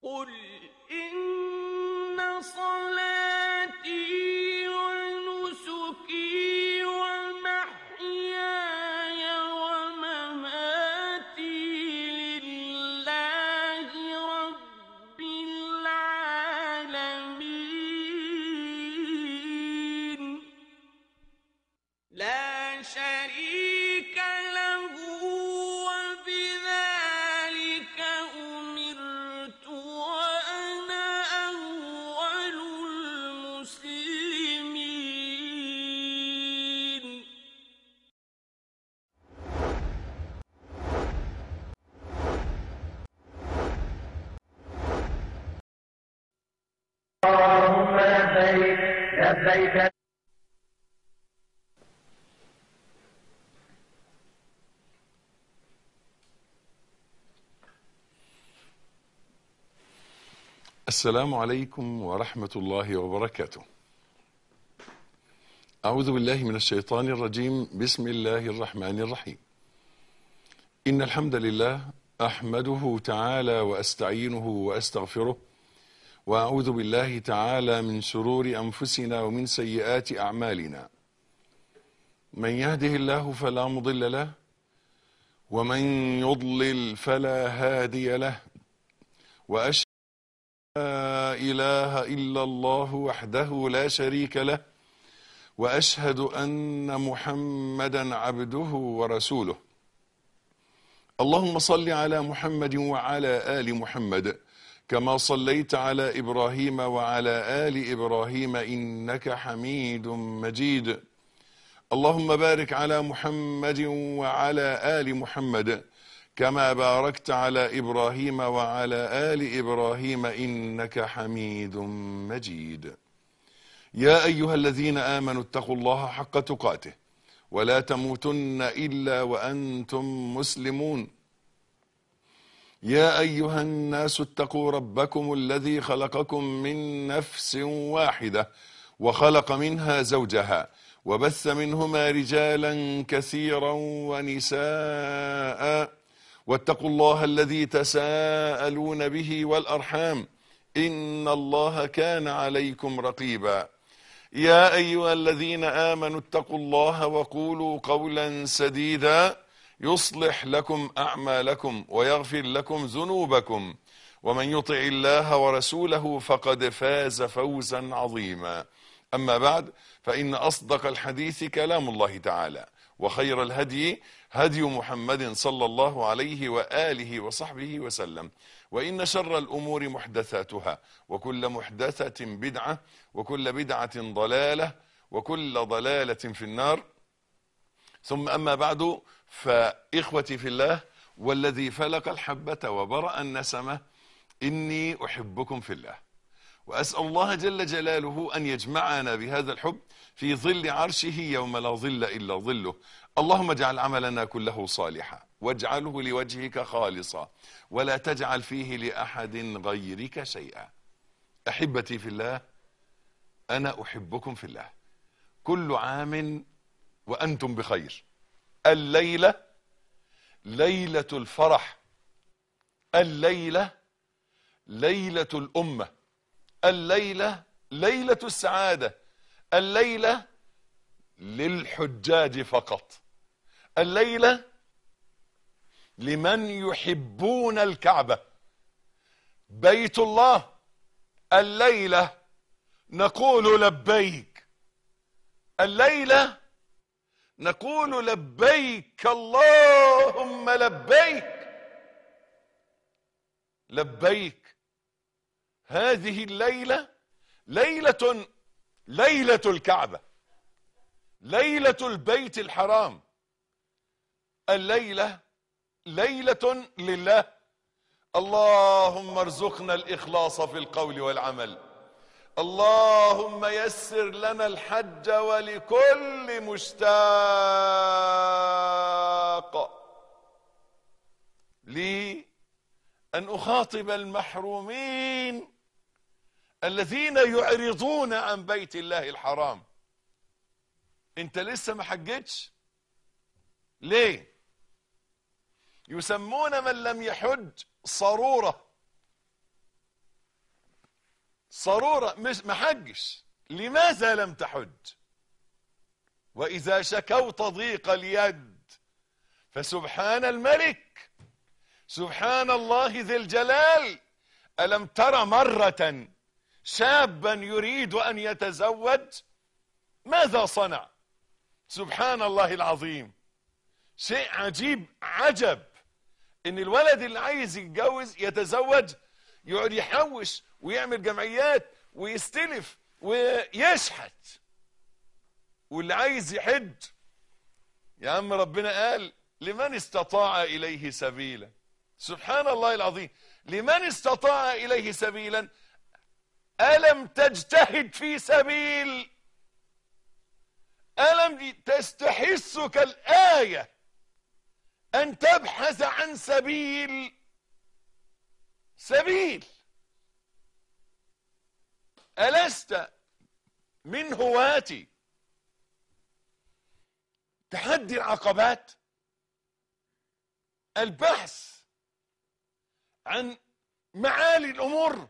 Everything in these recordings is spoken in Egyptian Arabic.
قل إن صلاتي ونسكي ومحياي ومماتي لله رب العالمين لا شريك له وبذلك أمرت وأنا أول المسلمين اللهم لبيك لبيك السلام عليكم ورحمة الله وبركاته. أعوذ بالله من الشيطان الرجيم، بسم الله الرحمن الرحيم. إن الحمد لله أحمده تعالى وأستعينه وأستغفره، وأعوذ بالله تعالى من شرور أنفسنا ومن سيئات أعمالنا. من يهده الله فلا مضل له، ومن يضلل فلا هادي له. وأشهد لا إله إلا الله وحده لا شريك له وأشهد أن محمدا عبده ورسوله اللهم صل على محمد وعلى آل محمد كما صليت على إبراهيم وعلى آل إبراهيم إنك حميد مجيد اللهم بارك على محمد وعلى آل محمد كما باركت على إبراهيم وعلى آل إبراهيم إنك حميد مجيد يا أيها الذين آمنوا اتقوا الله حق تقاته ولا تموتن إلا وأنتم مسلمون يا أيها الناس اتقوا ربكم الذي خلقكم من نفس واحدة وخلق منها زوجها وبث منهما رجالا كثيرا ونساء واتقوا الله الذي تساءلون به والأرحام إن الله كان عليكم رقيبا يا أيها الذين آمنوا اتقوا الله وقولوا قولا سديدا يصلح لكم أعمالكم ويغفر لكم ذنوبكم ومن يطع الله ورسوله فقد فاز فوزا عظيما أما بعد فإن أصدق الحديث كلام الله تعالى وخير الهدي هدي محمد صلى الله عليه وآله وصحبه وسلم وإن شر الأمور محدثاتها وكل محدثة بدعة وكل بدعة ضلالة وكل ضلالة في النار ثم أما بعد فإخوتي في الله والذي فلق الحبة وبرأ النسمة إني أحبكم في الله وأسأل الله جل جلاله أن يجمعنا بهذا الحب في ظل عرشه يوم لا ظل إلا ظله اللهم اجعل عملنا كله صالحا واجعله لوجهك خالصا ولا تجعل فيه لأحد غيرك شيئا أحبتي في الله أنا أحبكم في الله كل عام وأنتم بخير الليلة ليلة الفرح الليلة ليلة الأمة الليلة ليلة السعادة الليلة للحجاج فقط الليلة لمن يحبون الكعبة بيت الله الليلة نقول لبيك الليلة نقول لبيك اللهم لبيك لبيك هذه الليلة ليلة ليلة الكعبة ليلة البيت الحرام الليلة ليلة لله اللهم ارزقنا الإخلاص في القول والعمل اللهم يسر لنا الحج ولكل مشتاق لي أن أخاطب المحرومين الذين يعرضون عن بيت الله الحرام انت لسه ما حجتش ليه يسمون من لم يحج صرورة صرورة مش ما حجش لماذا لم تحج وإذا شكوت ضيق اليد فسبحان الملك سبحان الله ذي الجلال ألم تر مرة شابا يريد أن يتزوج ماذا صنع سبحان الله العظيم شيء عجيب عجب ان الولد اللي عايز يتجوز يتزوج يقعد يحوش ويعمل جمعيات ويستلف ويشحت واللي عايز يحج يا عم ربنا قال لمن استطاع اليه سبيلا سبحان الله العظيم لمن استطاع اليه سبيلا الم تجتهد في سبيل الم تستحسك الايه ان تبحث عن سبيل سبيل الست من هواتي تحدي العقبات البحث عن معالي الامور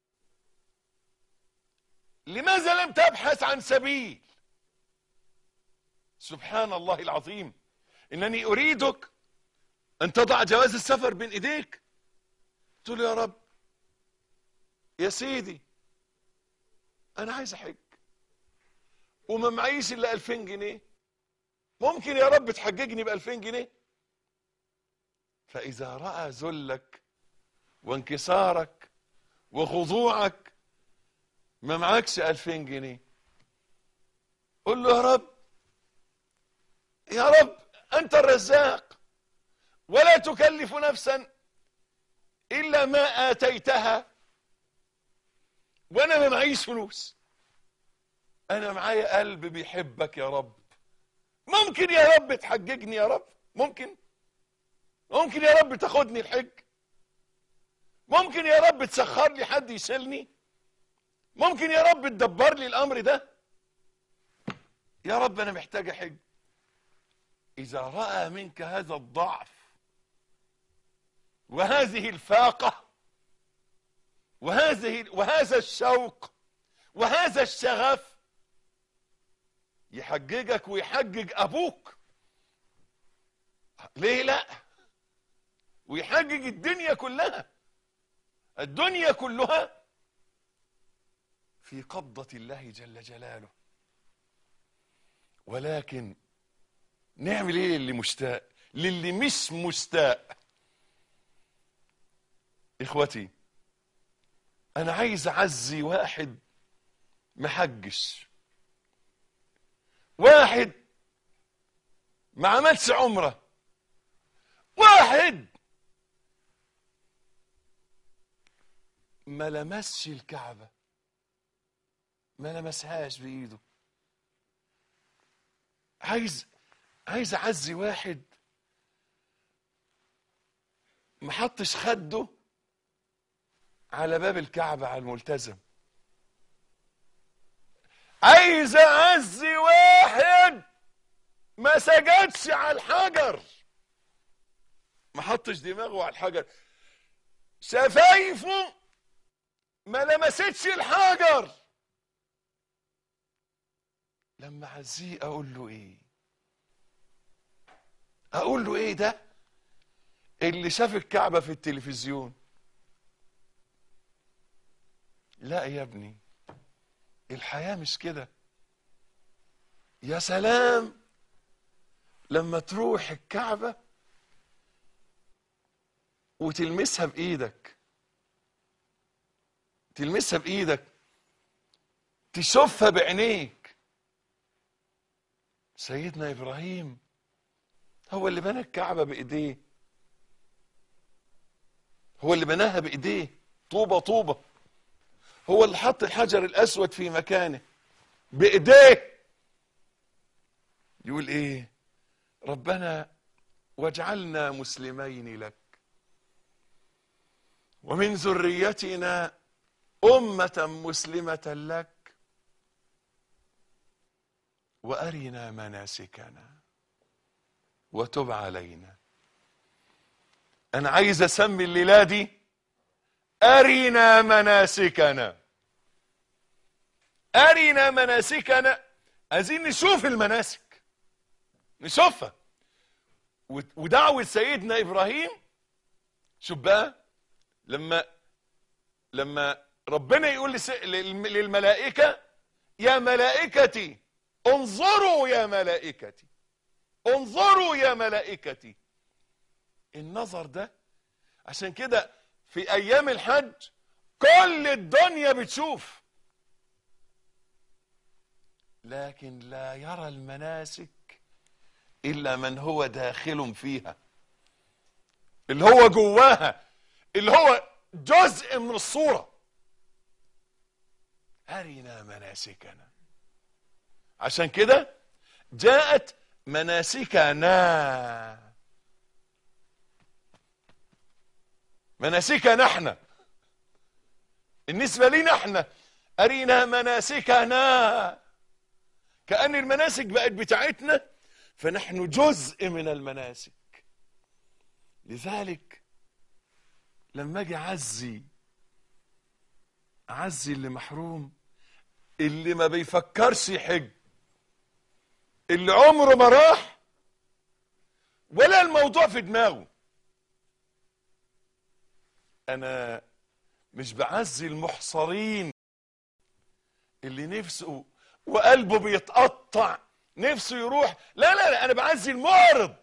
لماذا لم تبحث عن سبيل سبحان الله العظيم انني اريدك ان تضع جواز السفر بين ايديك تقول يا رب يا سيدي انا عايز احج وما معيش الا 2000 جنيه ممكن يا رب تحججني ب 2000 جنيه فاذا راى ذلك وانكسارك وخضوعك ما معكش 2000 جنيه قل له يا رب يا رب انت الرزاق ولا تكلف نفسا الا ما اتيتها وانا ما معيش فلوس انا معايا قلب بيحبك يا رب ممكن يا رب تحججني يا رب ممكن ممكن يا رب تاخدني الحج ممكن يا رب تسخر لي حد يشيلني ممكن يا رب تدبر لي الامر ده يا رب انا محتاج احج اذا راى منك هذا الضعف وهذه الفاقه وهذه وهذا الشوق وهذا الشغف يحججك ويحجج ابوك ليه لا ويحجج الدنيا كلها الدنيا كلها في قبضة الله جل جلاله ولكن نعمل ايه للي مشتاق للي مش مشتاق اخوتي انا عايز اعزي واحد محجش واحد ما عملش عمره واحد ما لمسش الكعبة ما لمسهاش بإيده عايز عايز أعزي واحد ما حطش خده على باب الكعبة على الملتزم عايز أعزي واحد ما سجدش على الحجر ما حطش دماغه على الحجر شفايفه ما لمستش الحجر لما عزيه اقول له ايه اقول له ايه ده اللي شاف الكعبة في التلفزيون لا يا ابني الحياة مش كده يا سلام لما تروح الكعبة وتلمسها بإيدك تلمسها بإيدك تشوفها بعينيك سيدنا إبراهيم هو اللي بنى الكعبة بإيديه هو اللي بناها بإيديه طوبة طوبة هو اللي حط الحجر الأسود في مكانه بإيديه يقول إيه ربنا واجعلنا مسلمين لك ومن ذريتنا أمة مسلمة لك وأرنا مناسكنا وتب علينا أنا عايز أسمي الليلة دي أرنا مناسكنا ارنا مناسكنا عايزين نشوف المناسك نشوفها و- ودعوة سيدنا ابراهيم شوف بقى لما لما ربنا يقول لس- للم- للملائكة يا ملائكتي انظروا يا ملائكتي انظروا يا ملائكتي النظر ده عشان كده في ايام الحج كل الدنيا بتشوف لكن لا يرى المناسك الا من هو داخل فيها اللي هو جواها اللي هو جزء من الصورة أرنا مناسكنا عشان كده جاءت مناسكنا مناسكنا احنا النسبة لينا احنا أرينا مناسكنا كأن المناسك بقت بتاعتنا فنحن جزء من المناسك لذلك لما اجي اعزي اعزي اللي محروم اللي ما بيفكرش يحج اللي عمره ما راح ولا الموضوع في دماغه انا مش بعزي المحصرين اللي نفسه وقلبه بيتقطع نفسه يروح لا لا لا انا بعزي المعرض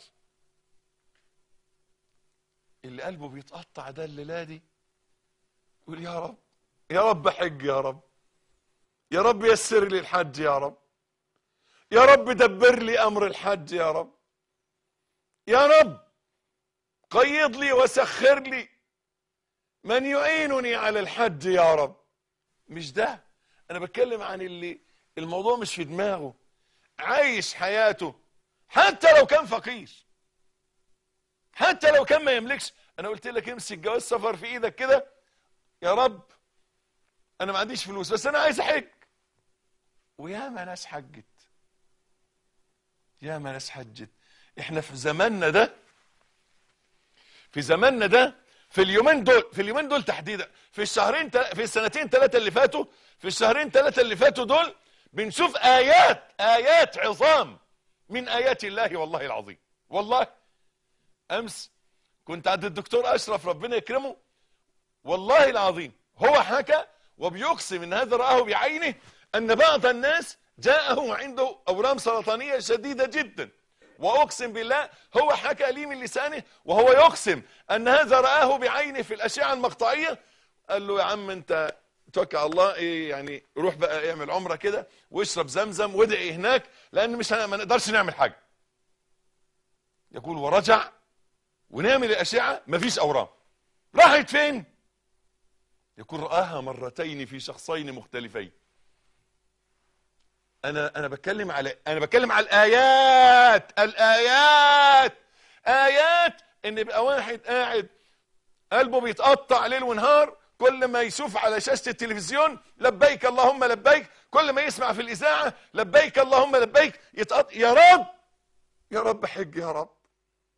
اللي قلبه بيتقطع ده الليله دي يقول يا رب يا رب حج يا رب يا رب يسر لي الحج يا رب يا رب دبر لي امر الحج يا رب يا رب قيض لي وسخر لي من يعينني على الحج يا رب مش ده انا بتكلم عن اللي الموضوع مش في دماغه عايش حياته حتى لو كان فقير حتى لو كان ما يملكش انا قلت لك امسك جواز سفر في ايدك كده يا رب انا ما عنديش فلوس بس انا عايز احج وياما ناس حجت ياما ناس حجت احنا في زماننا ده في زماننا ده في اليومين دول في اليومين دول تحديدا في الشهرين تل... في السنتين ثلاثه اللي فاتوا في الشهرين ثلاثه اللي فاتوا دول بنشوف ايات ايات عظام من ايات الله والله العظيم والله امس كنت عند الدكتور اشرف ربنا يكرمه والله العظيم هو حكى وبيقسم ان هذا راه بعينه ان بعض الناس جاءه عنده اورام سرطانيه شديده جدا واقسم بالله هو حكى لي من لسانه وهو يقسم ان هذا راه بعينه في الاشعه المقطعيه قال له يا عم انت توكل على الله ايه يعني روح بقى اعمل عمره كده واشرب زمزم وادعي هناك لان مش ما نقدرش نعمل حاجه يقول ورجع ونعمل الاشعه مفيش اورام راحت فين يقول راها مرتين في شخصين مختلفين انا انا بتكلم على انا بتكلم على الايات الايات ايات ان يبقى واحد قاعد قلبه بيتقطع ليل ونهار كل ما يشوف على شاشة التلفزيون لبيك اللهم لبيك كل ما يسمع في الإذاعة لبيك اللهم لبيك يتقطع يا رب يا رب حج يا رب